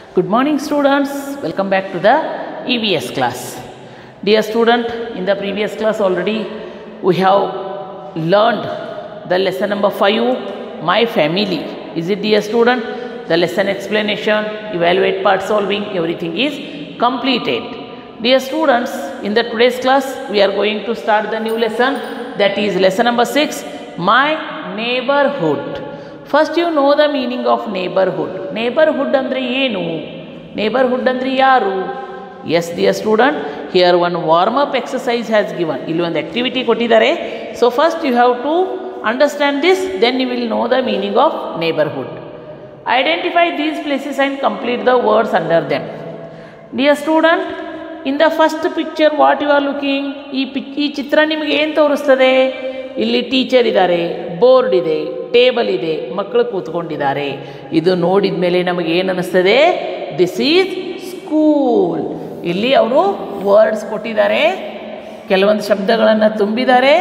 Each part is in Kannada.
Good morning students, welcome back to the EVS class. Dear student, in the previous class already we have learned the lesson number 5, My Family. Is it dear student? The lesson explanation, evaluate part solving, everything is completed. Dear students, in the today's class we are going to start the new lesson that is lesson number 6, My Neighborhood. First you know the meaning of neighbourhood neighbourhood ಅಂದರೆ ಏನು ನೇಬರ್ಹುಡ್ ಅಂದರೆ ಯಾರು yes dear student here one warm up exercise has given ಇಲ್ಲಿ ಒಂದು ಆ್ಯಕ್ಟಿವಿಟಿ ಕೊಟ್ಟಿದ್ದಾರೆ so first you have to understand this then you will know the meaning of neighbourhood identify these places and complete the words under them dear student in the first picture what you are looking ಈ ಪಿಕ್ ಈ ಚಿತ್ರ ನಿಮಗೆ ಏನು ತೋರಿಸ್ತದೆ ಇಲ್ಲಿ ಟೀಚರ್ ಇದ್ದಾರೆ ಬೋರ್ಡ್ ಇದೆ ಟೇಬಲ್ ಇದೆ ಮಕ್ಕಳು ಕೂತ್ಕೊಂಡಿದ್ದಾರೆ ಇದು ನೋಡಿದ ಮೇಲೆ ನಮಗೆ ಏನು ಅನ್ನಿಸ್ತದೆ ದಿಸ್ ಈಸ್ ಸ್ಕೂಲ್ ಇಲ್ಲಿ ಅವರು ವರ್ಡ್ಸ್ ಕೊಟ್ಟಿದ್ದಾರೆ ಕೆಲವೊಂದು ಶಬ್ದಗಳನ್ನು ತುಂಬಿದ್ದಾರೆ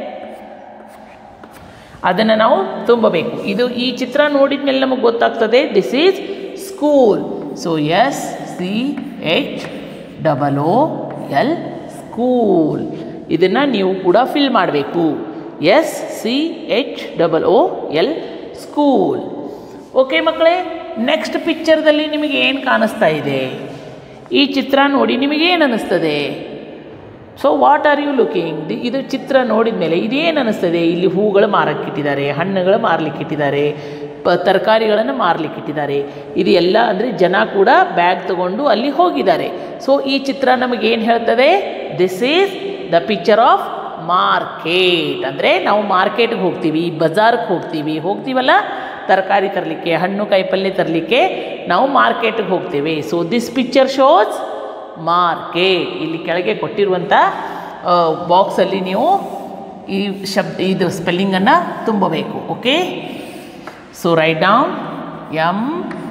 ಅದನ್ನು ನಾವು ತುಂಬಬೇಕು ಇದು ಈ ಚಿತ್ರ ನೋಡಿದ ಮೇಲೆ ನಮಗೆ ಗೊತ್ತಾಗ್ತದೆ this is school so S C H double O L school ಇದನ್ನು ನೀವು ಕೂಡ ಫಿಲ್ ಮಾಡಬೇಕು S C H double O L school okay ಮಕ್ಕಳೇ ನೆಕ್ಸ್ಟ್ ಪಿಕ್ಚರ್ದಲ್ಲಿ ನಿಮಗೆ ಏನು ಕಾಣಿಸ್ತಾ ಇದೆ ಈ ಚಿತ್ರ ನೋಡಿ ನಿಮಗೆ ಏನು ಅನ್ನಿಸ್ತದೆ so what are you looking ಇದು ಚಿತ್ರ ನೋಡಿದ ಮೇಲೆ ಇದೇನು ಅನ್ನಿಸ್ತದೆ ಇಲ್ಲಿ ಹೂಗಳು ಮಾರಕ್ಕಿಟ್ಟಿದ್ದಾರೆ ಹಣ್ಣುಗಳು ಮಾರಲಿಕ್ಕಿಟ್ಟಿದ್ದಾರೆ ಪ ತರಕಾರಿಗಳನ್ನು ಮಾರಲಿಕ್ಕಿಟ್ಟಿದ್ದಾರೆ ಇದು ಎಲ್ಲ ಅಂದರೆ ಜನ ಕೂಡ ಬ್ಯಾಗ್ ತಗೊಂಡು ಅಲ್ಲಿ ಹೋಗಿದ್ದಾರೆ ಸೊ ಈ ಚಿತ್ರ ನಮಗೇನು ಹೇಳ್ತದೆ this is the picture of market ಅಂದರೆ ನಾವು ಮಾರ್ಕೆಟ್ಗೆ ಹೋಗ್ತೀವಿ ಬಜಾರ್ಗೆ ಹೋಗ್ತೀವಿ ಹೋಗ್ತೀವಲ್ಲ ತರಕಾರಿ ತರಲಿಕ್ಕೆ ಹಣ್ಣು ಕಾಯಿಪಲ್ಯ ತರಲಿಕ್ಕೆ ನಾವು ಮಾರ್ಕೆಟ್ಗೆ ಹೋಗ್ತೇವೆ so this picture shows market ಇಲ್ಲಿ ಕೆಳಗೆ ಕೊಟ್ಟಿರುವಂಥ ಬಾಕ್ಸಲ್ಲಿ ನೀವು ಈ ಶಬ್ದ ಇದು ಸ್ಪೆಲ್ಲಿಂಗನ್ನು ತುಂಬಬೇಕು okay so write down M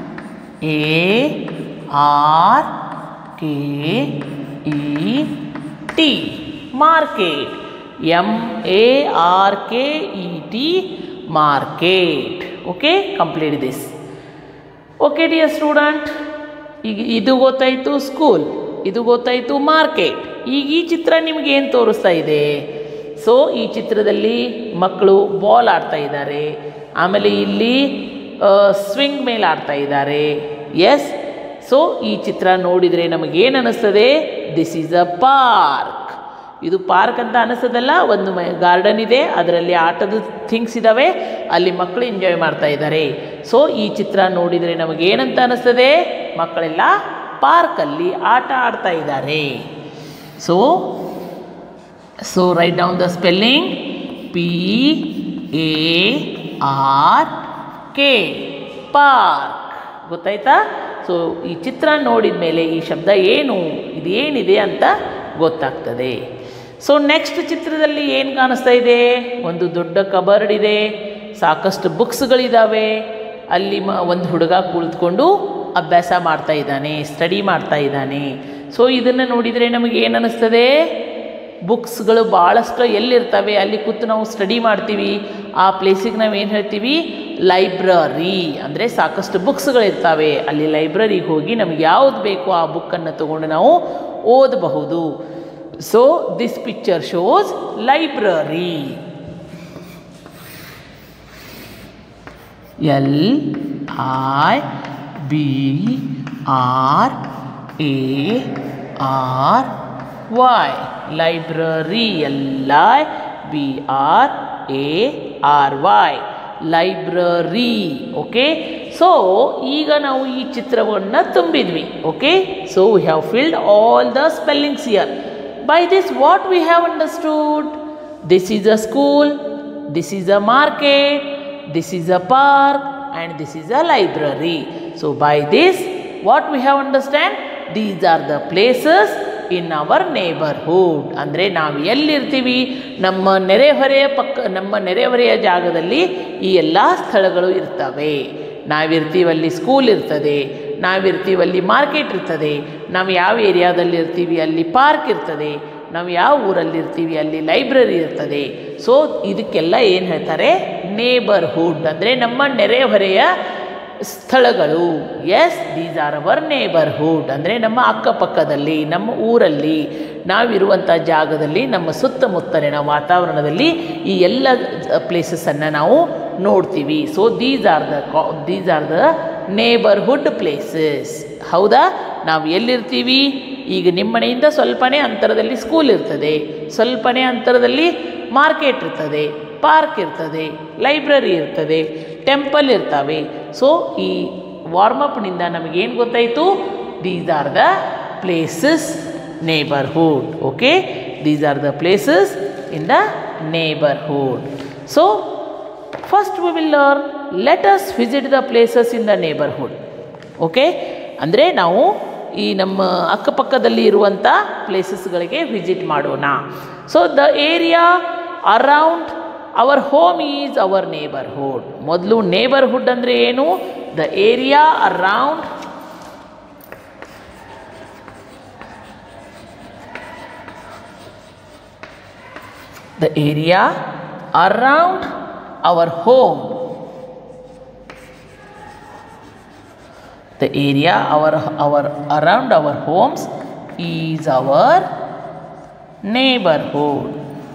A R K E T market M A R K E T market okay complete this okay dear student ಈಗ ಇದು ಗೊತ್ತಾಯಿತು ಸ್ಕೂಲ್ ಇದು ಗೊತ್ತಾಯಿತು ಮಾರ್ಕೆಟ್ ಈಗ ಈ ಚಿತ್ರ ನಿಮಗೆ ಏನು ತೋರಿಸ್ತಾ ಇದೆ ಸೊ ಈ ಚಿತ್ರದಲ್ಲಿ ಮಕ್ಕಳು ಬಾಲ್ ಆಡ್ತಾ ಇದ್ದಾರೆ ಆಮೇಲೆ ಇಲ್ಲಿ ಸ್ವಿಂಗ್ ಮೇಲೆ ಆಡ್ತಾ ಇದ್ದಾರೆ ಎಸ್ ಸೊ ಈ ಚಿತ್ರ ನೋಡಿದರೆ ನಮಗೇನು ಅನ್ನಿಸ್ತದೆ ದಿಸ್ ಈಸ್ ಅ ಪಾರ್ಕ್ ಇದು ಪಾರ್ಕ್ ಅಂತ ಅನಿಸ್ತದಲ್ಲ ಒಂದು ಗಾರ್ಡನ್ ಇದೆ ಅದರಲ್ಲಿ ಆಟದ ಥಿಂಗ್ಸ್ ಇದ್ದಾವೆ ಅಲ್ಲಿ ಮಕ್ಕಳು ಎಂಜಾಯ್ ಮಾಡ್ತಾ ಇದ್ದಾರೆ ಸೊ ಈ ಚಿತ್ರ ನೋಡಿದರೆ ನಮಗೇನಂತ ಅನ್ನಿಸ್ತದೆ ಮಕ್ಕಳೆಲ್ಲ ಪಾರ್ಕಲ್ಲಿ ಆಟ ಆಡ್ತಾ ಇದ್ದಾರೆ so so write down the spelling P A R K park ಗೊತ್ತಾಯ್ತಾ ಸೊ ಈ ಚಿತ್ರ ನೋಡಿದ ಮೇಲೆ ಈ ಶಬ್ದ ಏನು ಇದು ಏನಿದೆ ಅಂತ ಗೊತ್ತಾಗ್ತದೆ ಸೊ ನೆಕ್ಸ್ಟ್ ಚಿತ್ರದಲ್ಲಿ ಏನು ಕಾಣಿಸ್ತಾ ಇದೆ ಒಂದು ದೊಡ್ಡ ಕಬರ್ಡ್ ಇದೆ ಸಾಕಷ್ಟು ಬುಕ್ಸ್ಗಳಿದ್ದಾವೆ ಅಲ್ಲಿ ಮ ಒಂದು ಹುಡುಗ ಕುಳಿತುಕೊಂಡು ಅಭ್ಯಾಸ ಮಾಡ್ತಾ ಇದ್ದಾನೆ ಸ್ಟಡಿ ಮಾಡ್ತಾ ಇದ್ದಾನೆ ಸೊ ಇದನ್ನು ನೋಡಿದರೆ ನಮಗೆ ಏನು ಅನ್ನಿಸ್ತದೆ ಬುಕ್ಸ್ಗಳು ಭಾಳಷ್ಟು ಎಲ್ಲಿರ್ತವೆ ಅಲ್ಲಿ ಕೂತು ನಾವು ಸ್ಟಡಿ ಮಾಡ್ತೀವಿ ಆ ಪ್ಲೇಸಿಗೆ ನಾವು ಏನು ಹೇಳ್ತೀವಿ ಲೈಬ್ರರಿ ಅಂದರೆ ಸಾಕಷ್ಟು ಬುಕ್ಸ್ಗಳಿರ್ತವೆ ಅಲ್ಲಿ ಲೈಬ್ರರಿಗೆ ಹೋಗಿ ನಮಗೆ ಯಾವುದು ಬೇಕೋ ಆ ಬುಕ್ಕನ್ನು ತೊಗೊಂಡು ನಾವು ಓದಬಹುದು so this picture shows library L I B R A R Y library L I B R A R Y library okay so ಈಗ ನಾವು ಈ ಚಿತ್ರವನ್ನು ತುಂಬಿದ್ವಿ okay so we have filled all the spellings here by this what we have understood this is a school this is a market this is a park and this is a library so by this what we have understand these are the places in our neighbourhood ಅಂದರೆ ನಾವು ಎಲ್ಲಿರ್ತೀವಿ ನಮ್ಮ ನೆರೆಹೊರೆಯ ಪಕ್ಕ ನಮ್ಮ ನೆರೆಹೊರೆಯ ಜಾಗದಲ್ಲಿ ಈ ಎಲ್ಲ ಸ್ಥಳಗಳು ಇರ್ತವೆ ನಾವಿರ್ತೀವಲ್ಲಿ ಸ್ಕೂಲ್ ಇರ್ತದೆ ನಾವಿರ್ತೀವಲ್ಲಿ ಮಾರ್ಕೆಟ್ ಇರ್ತದೆ ನಾವು ಯಾವ ಏರಿಯಾದಲ್ಲಿ ಇರ್ತೀವಿ ಅಲ್ಲಿ ಪಾರ್ಕ್ ಇರ್ತದೆ ನಾವು ಯಾವ ಊರಲ್ಲಿರ್ತೀವಿ ಅಲ್ಲಿ ಲೈಬ್ರರಿ ಇರ್ತದೆ ಸೊ ಇದಕ್ಕೆಲ್ಲ ಏನು ಹೇಳ್ತಾರೆ ನೇಬರ್ಹುಡ್ ಅಂದರೆ ನಮ್ಮ ನೆರೆಹೊರೆಯ ಸ್ಥಳಗಳು yes these are our neighbourhood ಅಂದರೆ ನಮ್ಮ ಅಕ್ಕಪಕ್ಕದಲ್ಲಿ ನಮ್ಮ ಊರಲ್ಲಿ ನಾವಿರುವಂಥ ಜಾಗದಲ್ಲಿ ನಮ್ಮ ಸುತ್ತಮುತ್ತಲಿನ ವಾತಾವರಣದಲ್ಲಿ ಈ ಎಲ್ಲ ಪ್ಲೇಸಸನ್ನು ನಾವು ನೋಡ್ತೀವಿ so these are the these are the neighbourhood places ಹೌದಾ ನಾವು ಎಲ್ಲಿರ್ತೀವಿ ಈಗ ನಿಮ್ಮ ಮನೆಯಿಂದ ಸ್ವಲ್ಪನೇ ಅಂತರದಲ್ಲಿ ಸ್ಕೂಲ್ ಇರ್ತದೆ ಸ್ವಲ್ಪನೇ ಅಂತರದಲ್ಲಿ ಮಾರ್ಕೆಟ್ ಇರ್ತದೆ ಪಾರ್ಕ್ ಇರ್ತದೆ ಲೈಬ್ರರಿ ಇರ್ತದೆ ಟೆಂಪಲ್ ಇರ್ತವೆ ಸೊ ಈ ವಾರ್ಮಪ್ನಿಂದ ನಮಗೇನು ಗೊತ್ತಾಯಿತು these are the places neighbourhood okay these are the places in the neighbourhood so first we will learn let us visit the places in the neighbourhood okay ಅಂದರೆ ನಾವು ಈ ನಮ್ಮ ಅಕ್ಕಪಕ್ಕದಲ್ಲಿ ಇರುವಂಥ ಪ್ಲೇಸಸ್ಗಳಿಗೆ ವಿಸಿಟ್ ಮಾಡೋಣ so the area around our home is our neighbourhood ಮೊದಲು ನೇಬರ್ಹುಡ್ ಅಂದರೆ ಏನು the area around the area around our home the area our our around our homes is our neighborhood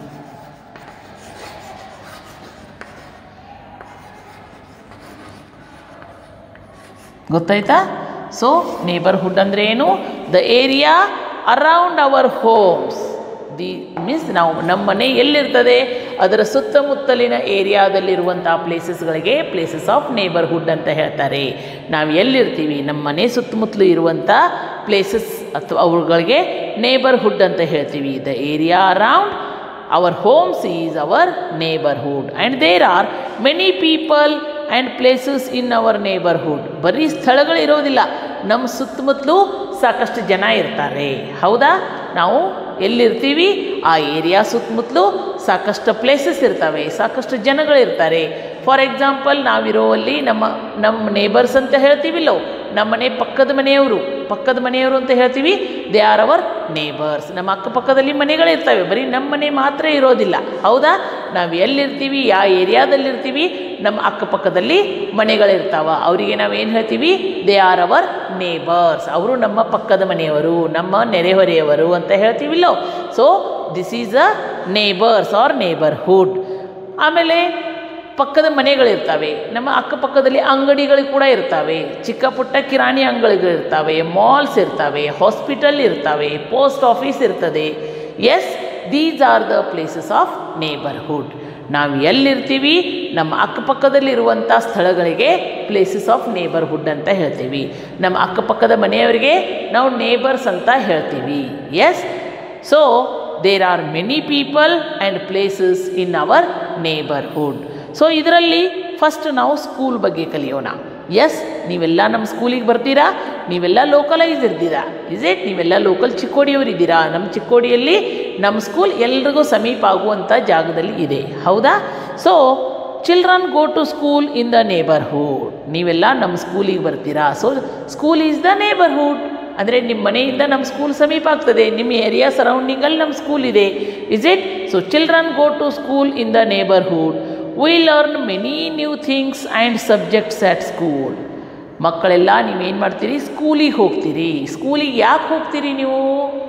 ಗೊತ್ತಾಯ್ತಾ ಸೊ ನೇಬರ್ಹುಡ್ ಅಂದರೆ ಏನು the area around our homes the means ನಾವು ನಮ್ಮ ಮನೆ ಎಲ್ಲಿರ್ತದೆ ಅದರ ಸುತ್ತಮುತ್ತಲಿನ ಏರಿಯಾದಲ್ಲಿರುವಂಥ ಪ್ಲೇಸಸ್ಗಳಿಗೆ ಪ್ಲೇಸಸ್ ಆಫ್ ನೇಬರ್ಹುಡ್ ಅಂತ ಹೇಳ್ತಾರೆ ನಾವು ಎಲ್ಲಿರ್ತೀವಿ ನಮ್ಮ ಮನೆ ಸುತ್ತಮುತ್ತಲು ಇರುವಂಥ ಪ್ಲೇಸಸ್ ಅಥವಾ ಅವುಗಳಿಗೆ ನೇಬರ್ಹುಡ್ ಅಂತ ಹೇಳ್ತೀವಿ the area around our homes is our neighbourhood and there are many people and places in our neighbourhood ಬರೀ ಸ್ಥಳಗಳು ಇರೋದಿಲ್ಲ ನಮ್ಮ ಸುತ್ತಮುತ್ತಲೂ ಸಾಕಷ್ಟು ಜನ ಇರ್ತಾರೆ ಹೌದಾ ನಾವು ಎಲ್ಲಿರ್ತೀವಿ ಆ ಏರಿಯಾ ಸುತ್ತಮುತ್ತಲೂ ಸಾಕಷ್ಟು ಪ್ಲೇಸಸ್ ಇರ್ತವೆ ಸಾಕಷ್ಟು ಜನಗಳಿರ್ತಾರೆ ಫಾರ್ ಎಕ್ಸಾಂಪಲ್ ನಾವಿರೋವಲ್ಲಿ ನಮ್ಮ ನಮ್ಮ ನೇಬರ್ಸ್ ಅಂತ ಹೇಳ್ತೀವಿಲ್ಲೋ ನಮ್ಮ ಮನೆ ಪಕ್ಕದ ಮನೆಯವರು ಪಕ್ಕದ ಮನೆಯವರು ಅಂತ ಹೇಳ್ತೀವಿ ದೇ ಆರ್ ಅವರ್ ನೇಬರ್ಸ್ ನಮ್ಮ ಅಕ್ಕಪಕ್ಕದಲ್ಲಿ ಮನೆಗಳಿರ್ತವೆ ಬರೀ ನಮ್ಮ ಮನೆ ಮಾತ್ರ ಇರೋದಿಲ್ಲ ಹೌದಾ ನಾವು ಎಲ್ಲಿರ್ತೀವಿ ಯಾವ ಏರಿಯಾದಲ್ಲಿರ್ತೀವಿ ನಮ್ಮ ಅಕ್ಕಪಕ್ಕದಲ್ಲಿ ಮನೆಗಳಿರ್ತಾವ ಅವರಿಗೆ ನಾವು ಏನು ಹೇಳ್ತೀವಿ ದೇ ಆರ್ ಅವರ್ ನೇಬರ್ಸ್ ಅವರು ನಮ್ಮ ಪಕ್ಕದ ಮನೆಯವರು ನಮ್ಮ ನೆರೆಹೊರೆಯವರು ಅಂತ ಹೇಳ್ತೀವಿಲ್ಲೋ so this is a neighbours are neighbourhood ಆಮೇಲೆ ಪಕ್ಕದ ಮನೆಗಳಿರ್ತವೆ ನಮ್ಮ ಅಕ್ಕಪಕ್ಕದಲ್ಲಿ ಅಂಗಡಿಗಳು ಕೂಡ ಇರ್ತವೆ ಚಿಕ್ಕ ಪುಟ್ಟ ಕಿರಾಣಿ ಅಂಗಡಿಗಳಿರ್ತವೆ ಮಾಲ್ಸ್ ಇರ್ತವೆ ಹಾಸ್ಪಿಟಲ್ ಇರ್ತವೆ ಪೋಸ್ಟ್ ಆಫೀಸ್ ಇರ್ತದೆ yes these are the places of neighbourhood ನಾವು ಎಲ್ಲಿರ್ತೀವಿ ನಮ್ಮ ಅಕ್ಕಪಕ್ಕದಲ್ಲಿರುವಂಥ ಸ್ಥಳಗಳಿಗೆ ಪ್ಲೇಸಸ್ ಆಫ್ ನೇಬರ್ಹುಡ್ ಅಂತ ಹೇಳ್ತೀವಿ ನಮ್ಮ ಅಕ್ಕಪಕ್ಕದ ಮನೆಯವರಿಗೆ ನಾವು ನೇಬರ್ಸ್ ಅಂತ ಹೇಳ್ತೀವಿ yes so there are many people and places in our neighbourhood so ಇದರಲ್ಲಿ ಫಸ್ಟ್ ನಾವು ಸ್ಕೂಲ್ ಬಗ್ಗೆ ಕಲಿಯೋಣ ಎಸ್ ನೀವೆಲ್ಲ ನಮ್ಮ ಸ್ಕೂಲಿಗೆ ಬರ್ತೀರಾ ನೀವೆಲ್ಲ ಲೋಕಲೈಸ್ ಇರ್ತೀರಾ ಇಸ್ ಇಟ್ ನೀವೆಲ್ಲ ಲೋಕಲ್ ಚಿಕ್ಕೋಡಿಯವರು ಇದ್ದೀರಾ ನಮ್ಮ ಚಿಕ್ಕೋಡಿಯಲ್ಲಿ ನಮ್ಮ ಸ್ಕೂಲ್ ಎಲ್ರಿಗೂ ಸಮೀಪ ಆಗುವಂಥ ಜಾಗದಲ್ಲಿ ಇದೆ ಹೌದಾ so children go to school in the neighbourhood ನೀವೆಲ್ಲ ನಮ್ಮ ಸ್ಕೂಲಿಗೆ ಬರ್ತೀರಾ so school is the neighbourhood ಅಂದರೆ ನಿಮ್ಮ ಮನೆಯಿಂದ ನಮ್ಮ ಸ್ಕೂಲ್ ಸಮೀಪ ಆಗ್ತದೆ ನಿಮ್ಮ ಏರಿಯಾ ಸರೌಂಡಿಂಗಲ್ಲಿ ನಮ್ಮ ಸ್ಕೂಲ್ ಇದೆ is it so children go to school in the neighbourhood we learn many new things and subjects at school ಮಕ್ಕಳೆಲ್ಲ ನೀವೇನು ಮಾಡ್ತೀರಿ ಸ್ಕೂಲಿಗೆ ಹೋಗ್ತೀರಿ ಸ್ಕೂಲಿಗೆ ಯಾಕೆ ಹೋಗ್ತೀರಿ ನೀವು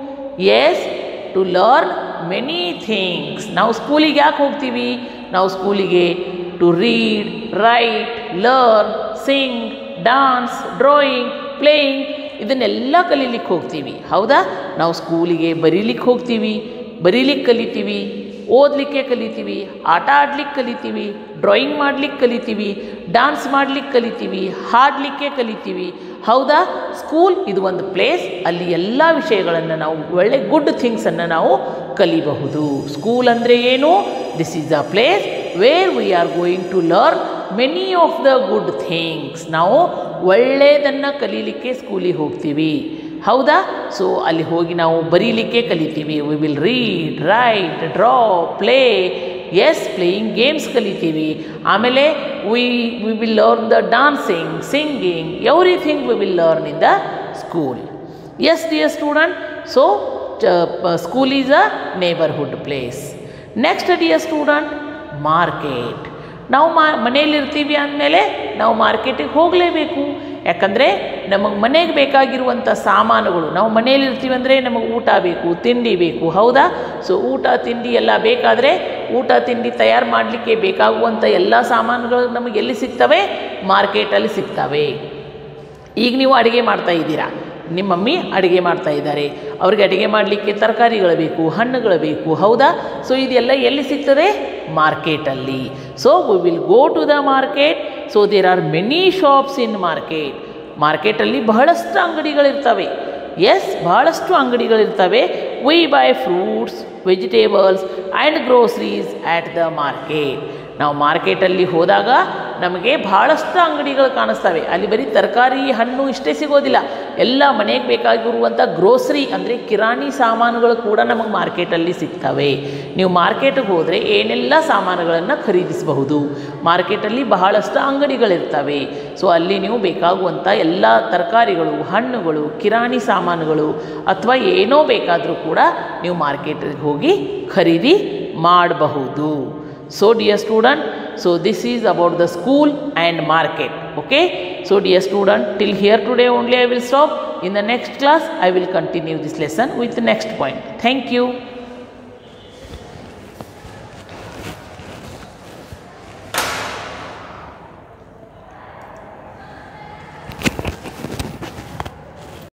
yes to learn many things ನಾವು ಸ್ಕೂಲಿಗೆ ಯಾಕೆ ಹೋಗ್ತೀವಿ ನಾವು ಸ್ಕೂಲಿಗೆ to read write learn sing dance drawing playing ಇದನ್ನೆಲ್ಲ ಕಲೀಲಿಕ್ಕೆ ಹೋಗ್ತೀವಿ ಹೌದಾ ನಾವು ಸ್ಕೂಲಿಗೆ ಬರೀಲಿಕ್ಕೆ ಹೋಗ್ತೀವಿ ಬರೀಲಿಕ್ಕೆ ಕಲಿತೀವಿ ಓದಲಿಕ್ಕೆ ಕಲಿತೀವಿ ಆಟ ಆಡ್ಲಿಕ್ಕೆ ಕಲಿತೀವಿ ಡ್ರಾಯಿಂಗ್ ಮಾಡ್ಲಿಕ್ಕೆ ಕಲಿತೀವಿ ಡಾನ್ಸ್ ಮಾಡ್ಲಿಕ್ಕೆ ಕಲಿತೀವಿ ಹಾಡಲಿಕ್ಕೆ ಕಲಿತೀವಿ ಹೌದಾ ಸ್ಕೂಲ್ ಇದು ಒಂದು ಪ್ಲೇಸ್ ಅಲ್ಲಿ ಎಲ್ಲ ವಿಷಯಗಳನ್ನು ನಾವು ಒಳ್ಳೆ ಗುಡ್ ಥಿಂಗ್ಸನ್ನು ನಾವು ಕಲಿಬಹುದು ಸ್ಕೂಲ್ ಅಂದರೆ ಏನು this is a place where we are going to learn many of the good things ನಾವು ಒಳ್ಳೆಯದನ್ನು ಕಲೀಲಿಕ್ಕೆ ಸ್ಕೂಲಿಗೆ ಹೋಗ್ತೀವಿ ಹೌದಾ ಸೊ ಅಲ್ಲಿ ಹೋಗಿ ನಾವು ಬರೀಲಿಕ್ಕೆ ಕಲಿತೀವಿ we will read write draw play yes playing games ಕಲಿತೀವಿ ಆಮೇಲೆ we we will learn the dancing singing everything we will learn in the school yes dear student so school is a neighbourhood place next dear student market ನಾವು ಮಾ ಮನೆಯಲ್ಲಿರ್ತೀವಿ ಅಂದಮೇಲೆ ನಾವು ಮಾರ್ಕೆಟಿಗೆ ಹೋಗಲೇಬೇಕು ಯಾಕಂದರೆ ನಮಗೆ ಮನೆಗೆ ಬೇಕಾಗಿರುವಂಥ ಸಾಮಾನುಗಳು ನಾವು ಮನೆಯಲ್ಲಿ ಇರ್ತೀವಿ ಅಂದರೆ ನಮಗೆ ಊಟ ಬೇಕು ತಿಂಡಿ ಬೇಕು ಹೌದಾ ಸೊ ಊಟ ತಿಂಡಿ ಎಲ್ಲ ಬೇಕಾದರೆ ಊಟ ತಿಂಡಿ ತಯಾರು ಮಾಡಲಿಕ್ಕೆ ಬೇಕಾಗುವಂಥ ಎಲ್ಲ ಸಾಮಾನುಗಳು ನಮಗೆ ಎಲ್ಲಿ ಸಿಗ್ತವೆ ಮಾರ್ಕೆಟಲ್ಲಿ ಸಿಗ್ತವೆ ಈಗ ನೀವು ಅಡುಗೆ ಮಾಡ್ತಾ ಇದ್ದೀರಾ ನಿಮ್ಮ ಮಮ್ಮಿ ಅಡುಗೆ ಮಾಡ್ತಾ ಇದ್ದಾರೆ ಅವ್ರಿಗೆ ಅಡುಗೆ ಮಾಡಲಿಕ್ಕೆ ತರಕಾರಿಗಳು ಬೇಕು ಹಣ್ಣುಗಳು ಬೇಕು ಹೌದಾ ಸೊ ಇದೆಲ್ಲ ಎಲ್ಲಿ ಸಿಗ್ತದೆ ಮಾರ್ಕೆಟಲ್ಲಿ so we will go to the market so there are many shops in market ಮಾರ್ಕೆಟಲ್ಲಿ ಬಹಳಷ್ಟು ಅಂಗಡಿಗಳಿರ್ತವೆ ಎಸ್ ಬಹಳಷ್ಟು ಅಂಗಡಿಗಳಿರ್ತವೆ we buy fruits vegetables and groceries at the market ನಾವು ಮಾರ್ಕೆಟಲ್ಲಿ ಹೋದಾಗ ನಮಗೆ ಭಾಳಷ್ಟು ಅಂಗಡಿಗಳು ಕಾಣಿಸ್ತವೆ ಅಲ್ಲಿ ಬರೀ ತರಕಾರಿ ಹಣ್ಣು ಇಷ್ಟೇ ಸಿಗೋದಿಲ್ಲ ಎಲ್ಲ ಮನೆಗೆ ಬೇಕಾಗಿರುವಂಥ ಗ್ರೋಸರಿ ಅಂದರೆ ಕಿರಾಣಿ ಸಾಮಾನುಗಳು ಕೂಡ ನಮಗೆ ಮಾರ್ಕೆಟಲ್ಲಿ ಸಿಗ್ತವೆ ನೀವು ಮಾರ್ಕೆಟ್ಗೆ ಹೋದರೆ ಏನೆಲ್ಲ ಸಾಮಾನುಗಳನ್ನು ಖರೀದಿಸಬಹುದು ಮಾರ್ಕೆಟಲ್ಲಿ ಬಹಳಷ್ಟು ಅಂಗಡಿಗಳಿರ್ತವೆ ಸೊ ಅಲ್ಲಿ ನೀವು ಬೇಕಾಗುವಂಥ ಎಲ್ಲ ತರಕಾರಿಗಳು ಹಣ್ಣುಗಳು ಕಿರಾಣಿ ಸಾಮಾನುಗಳು ಅಥವಾ ಏನೋ ಬೇಕಾದರೂ ಕೂಡ ನೀವು ಮಾರ್ಕೆಟಿಗೆ ಹೋಗಿ ಖರೀದಿ ಮಾಡಬಹುದು so dear student so this is about the school and market okay so dear student till here today only i will stop in the next class i will continue this lesson with the next point thank you